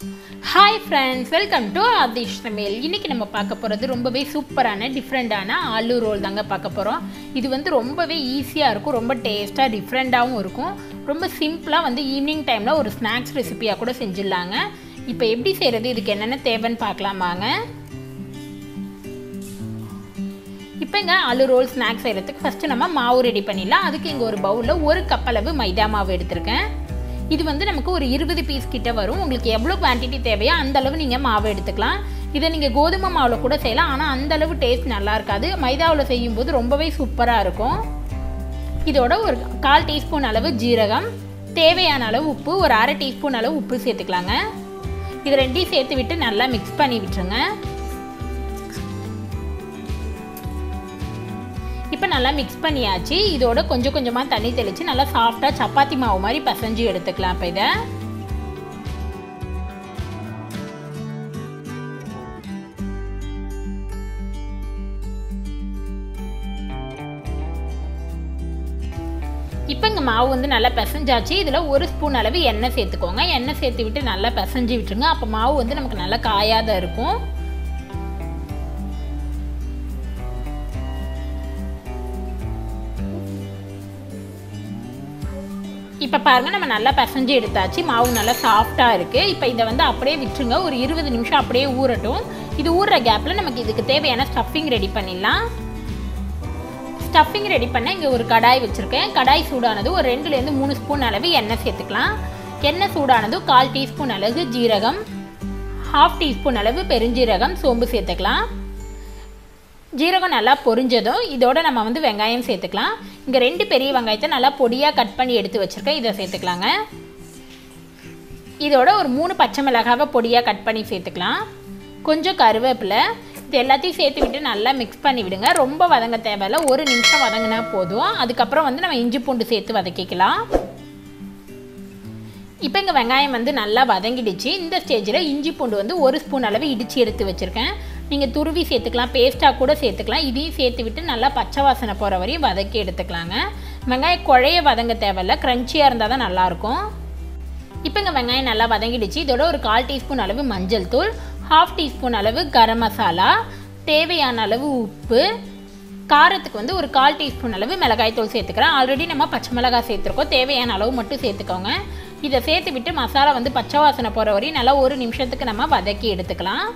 hi friends welcome to Aadhish சமையல் இன்றைக்கி நம்ம பார்க்க போகிறது ரொம்பவே சூப்பரான டிஃப்ரெண்ட்டான ஆலு ரோல் தாங்க பார்க்க போகிறோம் இது வந்து ரொம்பவே ஈஸியாக இருக்கும் ரொம்ப டேஸ்ட்டாக டிஃப்ரெண்ட்டாகவும் இருக்கும் ரொம்ப சிம்பிளாக வந்து ஈவினிங் டைமில் ஒரு ஸ்நாக்ஸ் ரெசிபியாக கூட செஞ்சிடலாங்க இப்போ எப்படி செய்கிறது இதுக்கு என்னென்ன தேவைன்னு பார்க்கலாமாங்க இப்போ இங்கே ஆலு ரோல் ஸ்நாக்ஸ் செய்கிறதுக்கு ஃபஸ்ட்டு நம்ம மாவு ரெடி பண்ணிடலாம் அதுக்கு இங்கே ஒரு பவுலில் ஒரு கப் அளவு மைதா மாவு எடுத்திருக்கேன் இது வந்து நமக்கு ஒரு இருபது பீஸ் கிட்ட வரும் உங்களுக்கு எவ்வளோ குவான்டிட்டி தேவையோ அந்த அளவு நீங்கள் மாவு எடுத்துக்கலாம் இதை நீங்கள் கோதுமை மாவில் கூட செய்யலாம் ஆனால் அந்த அளவு டேஸ்ட் நல்லா இருக்காது மைதாவில் செய்யும்போது ரொம்பவே சூப்பராக இருக்கும் இதோட ஒரு கால் டீஸ்பூன் அளவு ஜீரகம் தேவையான அளவு உப்பு ஒரு அரை டீஸ்பூன் அளவு உப்பு சேர்த்துக்கலாங்க இது ரெண்டையும் சேர்த்து விட்டு நல்லா மிக்ஸ் பண்ணி விட்டுருங்க இப்போ நல்லா மிக்ஸ் பண்ணியாச்சு இதோட கொஞ்சம் கொஞ்சமாக தண்ணி தெளித்து நல்லா சாஃப்டாக சப்பாத்தி மாவு மாதிரி பசைஞ்சு எடுத்துக்கலாம் இப்போ இதை இப்போ இங்கே மாவு வந்து நல்லா பிசைஞ்சாச்சு இதில் ஒரு ஸ்பூன் அளவு எண்ணெய் சேர்த்துக்கோங்க எண்ணெய் சேர்த்து விட்டு நல்லா பிசைஞ்சு விட்டுருங்க அப்போ மாவு வந்து நமக்கு நல்லா காயாத இருக்கும் இப்போ பாருங்கள் நம்ம நல்லா பிசைஞ்சு எடுத்தாச்சு மாவு நல்லா சாஃப்டாக இருக்குது இப்போ இதை வந்து அப்படியே விட்டுருங்க ஒரு இருபது நிமிஷம் அப்படியே ஊறட்டும் இது ஊறுற கேப்பில் நமக்கு இதுக்கு தேவையான ஸ்டஃபிங் ரெடி பண்ணிடலாம் ஸ்டஃபிங் ரெடி பண்ண இங்கே ஒரு கடாய் வச்சுருக்கேன் கடாய் சூடானது ஒரு ரெண்டுலேருந்து மூணு ஸ்பூன் அளவு எண்ணெய் சேர்த்துக்கலாம் எண்ணெய் சூடானது கால் டீஸ்பூன் அளவு ஜீரகம் ஹாஃப் டீஸ்பூன் அளவு பெருஞ்சீரகம் சோம்பு சேர்த்துக்கலாம் ஜீரகம் நல்லா பொரிஞ்சதும் இதோட நம்ம வந்து வெங்காயம் சேர்த்துக்கலாம் இங்கே ரெண்டு பெரிய வெங்காயத்தை நல்லா பொடியாக கட் பண்ணி எடுத்து வச்சுருக்கேன் இதை சேர்த்துக்கலாங்க இதோட ஒரு மூணு பச்சை மிளகாவை பொடியாக கட் பண்ணி சேர்த்துக்கலாம் கொஞ்சம் கருவேப்பிலை இது எல்லாத்தையும் சேர்த்து விட்டு நல்லா மிக்ஸ் பண்ணி விடுங்க ரொம்ப வதங்க தேவையில்ல ஒரு நிமிஷம் வதங்கினா போதும் அதுக்கப்புறம் வந்து நம்ம இஞ்சி பூண்டு சேர்த்து வதக்கிக்கலாம் இப்போ இங்கே வெங்காயம் வந்து நல்லா வதங்கிடுச்சு இந்த ஸ்டேஜில் இஞ்சி பூண்டு வந்து ஒரு ஸ்பூன் அளவு இடித்து எடுத்து வச்சுருக்கேன் நீங்கள் துருவி சேர்த்துக்கலாம் பேஸ்ட்டாக கூட சேர்த்துக்கலாம் இதையும் சேர்த்து விட்டு நல்லா பச்சை வாசனை போகிற வரையும் வதக்கி எடுத்துக்கலாங்க வெங்காயம் குழைய வதங்க தேவையில்ல க்ரன்ச்சியாக இருந்தால் தான் நல்லாயிருக்கும் இப்போ இங்கே வெங்காயம் நல்லா வதங்கிடுச்சு இதோட ஒரு கால் டீஸ்பூன் அளவு மஞ்சள் தூள் ஹாஃப் டீஸ்பூன் அளவு கரம் மசாலா தேவையான அளவு உப்பு காரத்துக்கு வந்து ஒரு கால் டீஸ்பூன் அளவு மிளகாய்த்தூள் சேர்த்துக்கிறேன் ஆல்ரெடி நம்ம பச்சை மிளகாய் சேர்த்துருக்கோம் தேவையான அளவு மட்டும் சேர்த்துக்கோங்க இதை சேர்த்து விட்டு மசாலா வந்து பச்சை வாசனை போகிற வரையும் நல்லா ஒரு நிமிஷத்துக்கு நம்ம வதக்கி எடுத்துக்கலாம்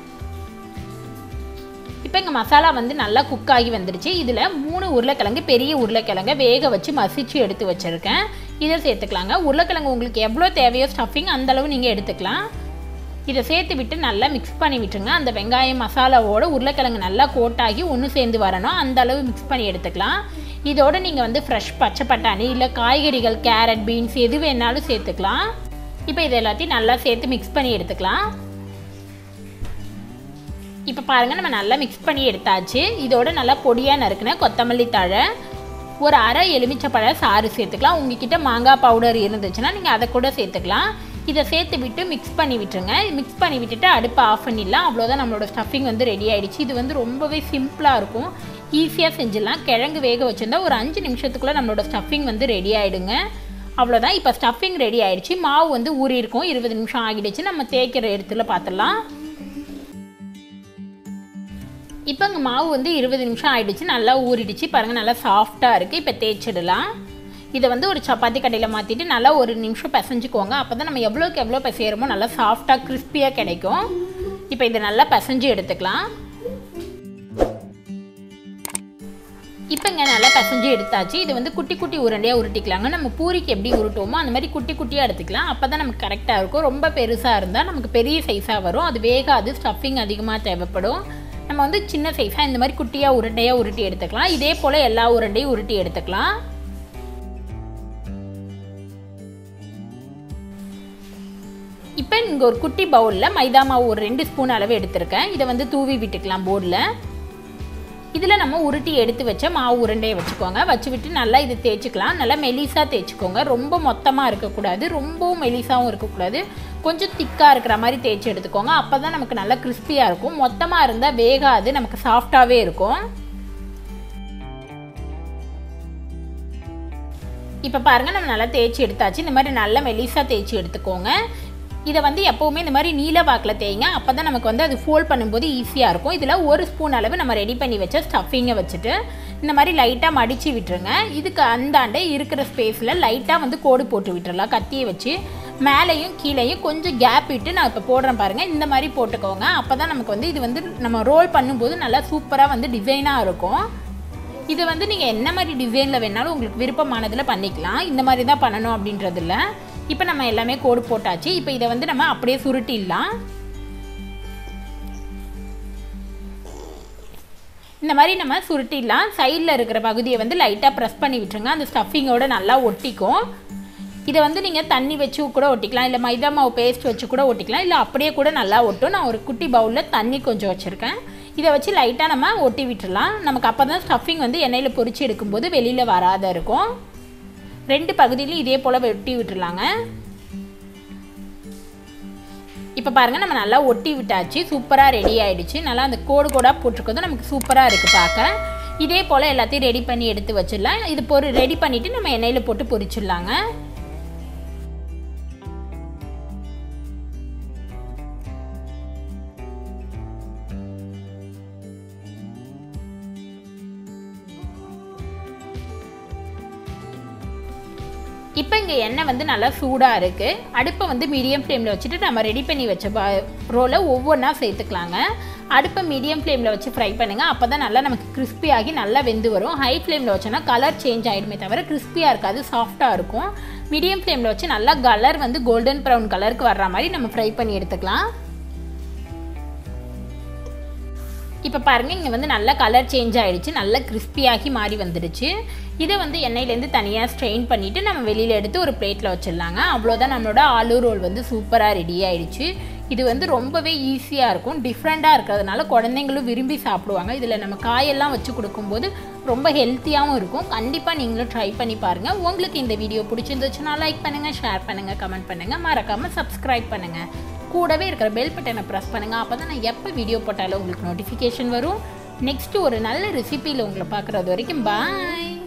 இப்போ இங்கே மசாலா வந்து நல்லா குக் ஆகி வந்துடுச்சு இதில் மூணு உருளைக்கிழங்கு பெரிய உருளைக்கிழங்கை வேக வச்சு மசிச்சு எடுத்து வச்சுருக்கேன் இதை சேர்த்துக்கலாங்க உருளைக்கிழங்கு உங்களுக்கு எவ்வளோ தேவையோ ஸ்டஃபிங் அந்தளவு நீங்கள் எடுத்துக்கலாம் இதை சேர்த்து விட்டு நல்லா மிக்ஸ் பண்ணி விட்டுருங்க அந்த வெங்காயம் மசாலாவோட உருளைக்கிழங்கு நல்லா கோட்டாகி ஒன்று சேர்ந்து வரணும் அந்த அளவு மிக்ஸ் பண்ணி எடுத்துக்கலாம் இதோட நீங்கள் வந்து ஃப்ரெஷ் பச்சை பட்டாணி இல்லை காய்கறிகள் கேரட் பீன்ஸ் எது வேணாலும் சேர்த்துக்கலாம் இப்போ இது எல்லாத்தையும் நல்லா சேர்த்து மிக்ஸ் பண்ணி எடுத்துக்கலாம் இப்போ பாருங்கள் நம்ம நல்லா மிக்ஸ் பண்ணி எடுத்தாச்சு இதோட நல்லா பொடியாக நறுக்கின கொத்தமல்லி தழை ஒரு அரை எலுமிச்சப்பழ சாறு சேர்த்துக்கலாம் உங்ககிட்ட மாங்காய் பவுடர் இருந்துச்சுன்னா நீங்கள் அதை கூட சேர்த்துக்கலாம் இதை சேர்த்து விட்டு மிக்ஸ் பண்ணி விட்டுருங்க மிக்ஸ் பண்ணி விட்டுட்டு அடுப்பை ஆஃப் பண்ணிடலாம் அவ்வளோதான் நம்மளோட ஸ்டஃபிங் வந்து ரெடி ஆகிடுச்சு இது வந்து ரொம்பவே சிம்பிளாக இருக்கும் ஈஸியாக செஞ்சிடலாம் கிழங்கு வேக வச்சுருந்தா ஒரு அஞ்சு நிமிஷத்துக்குள்ளே நம்மளோட ஸ்டஃபிங் வந்து ரெடி ஆகிடுங்க அவ்வளோதான் இப்போ ஸ்டஃபிங் ரெடி ஆகிடுச்சு மாவு வந்து ஊறி இருக்கும் இருபது நிமிஷம் ஆகிடுச்சு நம்ம தேய்க்கிற இடத்துல பார்த்துடலாம் இப்போ இங்கே மாவு வந்து இருபது நிமிஷம் ஆகிடுச்சு நல்லா ஊறிடுச்சு பாருங்கள் நல்லா சாஃப்டாக இருக்குது இப்போ தேய்ச்சிடலாம் இதை வந்து ஒரு சப்பாத்தி கடையில் மாற்றிட்டு நல்லா ஒரு நிமிஷம் பிசைஞ்சுக்கோங்க அப்போ தான் நம்ம எவ்வளோக்கு எவ்வளோ பிசையிறோமோ நல்லா சாஃப்டாக கிறிஸ்பியாக கிடைக்கும் இப்போ இதை நல்லா பிசைஞ்சு எடுத்துக்கலாம் இப்போ இங்கே நல்லா பிசைஞ்சு எடுத்தாச்சு இது வந்து குட்டி குட்டி உருண்டையாக உருட்டிக்கலாங்க நம்ம பூரிக்கு எப்படி உருட்டுவோமோ அந்த மாதிரி குட்டி குட்டியாக எடுத்துக்கலாம் அப்போ தான் நமக்கு கரெக்டாக இருக்கும் ரொம்ப பெருசாக இருந்தால் நமக்கு பெரிய சைஸாக வரும் அது வேகாது ஸ்டஃபிங் அதிகமாக தேவைப்படும் நம்ம வந்து சின்ன சைஸாக இந்த மாதிரி குட்டியாக உருண்டையாக உருட்டி எடுத்துக்கலாம் இதே போல் எல்லா உருண்டையும் உருட்டி எடுத்துக்கலாம் இப்போ இங்கே ஒரு குட்டி பவுலில் மைதா மாவு ஒரு ரெண்டு ஸ்பூன் அளவு எடுத்திருக்கேன் இதை வந்து தூவி விட்டுக்கலாம் போர்டில் இதில் நம்ம உருட்டி எடுத்து வச்ச மாவு உருண்டையை வச்சுக்கோங்க வச்சு விட்டு நல்லா இது தேய்ச்சிக்கலாம் நல்லா மெலிசாக தேய்ச்சிக்கோங்க ரொம்ப மொத்தமாக இருக்கக்கூடாது ரொம்பவும் மெலிசாகவும் இருக்கக்கூடாது கொஞ்சம் திக்காக இருக்கிற மாதிரி தேய்ச்சி எடுத்துக்கோங்க அப்போ தான் நமக்கு நல்லா கிறிஸ்பியாக இருக்கும் மொத்தமாக இருந்தால் வேகாது நமக்கு சாஃப்டாகவே இருக்கும் இப்போ பாருங்கள் நம்ம நல்லா தேய்ச்சி எடுத்தாச்சு இந்த மாதிரி நல்லா மெலிசாக தேய்ச்சி எடுத்துக்கோங்க இதை வந்து எப்போவுமே இந்த மாதிரி நீல வாக்கில் தேய்ங்க அப்போ தான் நமக்கு வந்து அது ஃபோல்ட் பண்ணும்போது ஈஸியாக இருக்கும் இதில் ஒரு ஸ்பூன் அளவு நம்ம ரெடி பண்ணி வச்ச ஸ்டஃபிங்கை வச்சுட்டு இந்த மாதிரி லைட்டாக மடித்து விட்டுருங்க இதுக்கு அந்தாண்டே இருக்கிற ஸ்பேஸில் லைட்டாக வந்து கோடு போட்டு விட்டுறலாம் கத்தியை வச்சு மேலேயும் கீழேயும் கொஞ்சம் கேப் விட்டு நான் இப்போ போடுறேன் பாருங்கள் இந்த மாதிரி போட்டுக்கோங்க அப்போ தான் நமக்கு வந்து இது வந்து நம்ம ரோல் பண்ணும்போது நல்லா சூப்பராக வந்து டிசைனாக இருக்கும் இது வந்து நீங்கள் என்ன மாதிரி டிசைனில் வேணாலும் உங்களுக்கு விருப்பமானதில் பண்ணிக்கலாம் இந்த மாதிரி தான் பண்ணணும் அப்படின்றது இல்லை இப்போ நம்ம எல்லாமே கோடு போட்டாச்சு இப்போ இதை வந்து நம்ம அப்படியே சுருட்டிடலாம் இந்த மாதிரி நம்ம சுருட்டிடலாம் சைடில் இருக்கிற பகுதியை வந்து லைட்டாக ப்ரெஸ் பண்ணி விட்டுருங்க அந்த ஸ்டஃபிங்கோட நல்லா ஒட்டிக்கும் இதை வந்து நீங்கள் தண்ணி வச்சு கூட ஒட்டிக்கலாம் இல்லை மைதா மாவு பேஸ்ட் வச்சு கூட ஒட்டிக்கலாம் இல்லை அப்படியே கூட நல்லா ஒட்டும் நான் ஒரு குட்டி பவுலில் தண்ணி கொஞ்சம் வச்சுருக்கேன் இதை வச்சு லைட்டாக நம்ம ஒட்டி விட்டுடலாம் நமக்கு அப்போ தான் ஸ்டஃபிங் வந்து எண்ணெயில் பொரிச்சு எடுக்கும்போது வெளியில் வராத இருக்கும் ரெண்டு பகுதியிலையும் இதே போல் வெட்டி விட்டுருலாங்க இப்போ பாருங்கள் நம்ம நல்லா ஒட்டி விட்டாச்சு சூப்பராக ரெடி ஆகிடுச்சு நல்லா அந்த கோடு கோடாக போட்டிருக்கதும் நமக்கு சூப்பராக இருக்குது பார்க்க இதே போல் எல்லாத்தையும் ரெடி பண்ணி எடுத்து வச்சிடலாம் இது பொரு ரெடி பண்ணிவிட்டு நம்ம எண்ணெயில் போட்டு பொரிச்சிடலாங்க இப்போ இங்கே எண்ணெய் வந்து நல்லா சூடாக இருக்குது அடுப்பை வந்து மீடியம் ஃப்ளேமில் வச்சுட்டு நம்ம ரெடி பண்ணி வச்ச ப ரோலை ஒவ்வொன்றா சேர்த்துக்கலாங்க அடுப்பை மீடியம் ஃப்ளேமில் வச்சு ஃப்ரை பண்ணுங்கள் அப்போ தான் நல்லா நமக்கு crispy ஆகி நல்லா வெந்து வரும் ஹை ஃப்ளேமில் வச்சோன்னா கலர் சேஞ்ச் ஆகிடுமே தவிர கிறிஸ்பியாக இருக்காது சாஃப்டாக இருக்கும் மீடியம் ஃப்ளேமில் வச்சு நல்லா கலர் வந்து கோல்டன் ப்ரௌன் கலருக்கு வர்ற மாதிரி நம்ம ஃப்ரை பண்ணி எடுத்துக்கலாம் இப்போ பாருங்கள் இங்கே வந்து நல்லா கலர் சேஞ்ச் ஆகிடுச்சு நல்லா கிறிஸ்பியாகி மாறி வந்துடுச்சு இதை வந்து எண்ணெயிலேருந்து தனியாக ஸ்ட்ரெயின் பண்ணிவிட்டு நம்ம வெளியில் எடுத்து ஒரு பிளேட்டில் வச்சிடலாங்க அவ்வளோதான் நம்மளோட ஆலு ரோல் வந்து சூப்பராக ரெடி ஆயிடுச்சு இது வந்து ரொம்பவே ஈஸியாக இருக்கும் டிஃப்ரெண்ட்டாக இருக்கிறதுனால குழந்தைங்களும் விரும்பி சாப்பிடுவாங்க இதில் நம்ம காயெல்லாம் வச்சு கொடுக்கும்போது ரொம்ப ஹெல்த்தியாகவும் இருக்கும் கண்டிப்பாக நீங்களும் ட்ரை பண்ணி பாருங்கள் உங்களுக்கு இந்த வீடியோ பிடிச்சிருந்துச்சுன்னா லைக் பண்ணுங்கள் ஷேர் பண்ணுங்கள் கமெண்ட் பண்ணுங்கள் மறக்காமல் சப்ஸ்கிரைப் பண்ணுங்கள் கூடவே இருக்கிற பெல் பட்டனை ப்ரெஸ் பண்ணுங்கள் அப்போ தான் நான் எப்போ வீடியோ போட்டாலும் உங்களுக்கு நோட்டிஃபிகேஷன் வரும் நெக்ஸ்ட்டு ஒரு நல்ல ரெசிபியில் உங்களை பார்க்குறது வரைக்கும் பாய்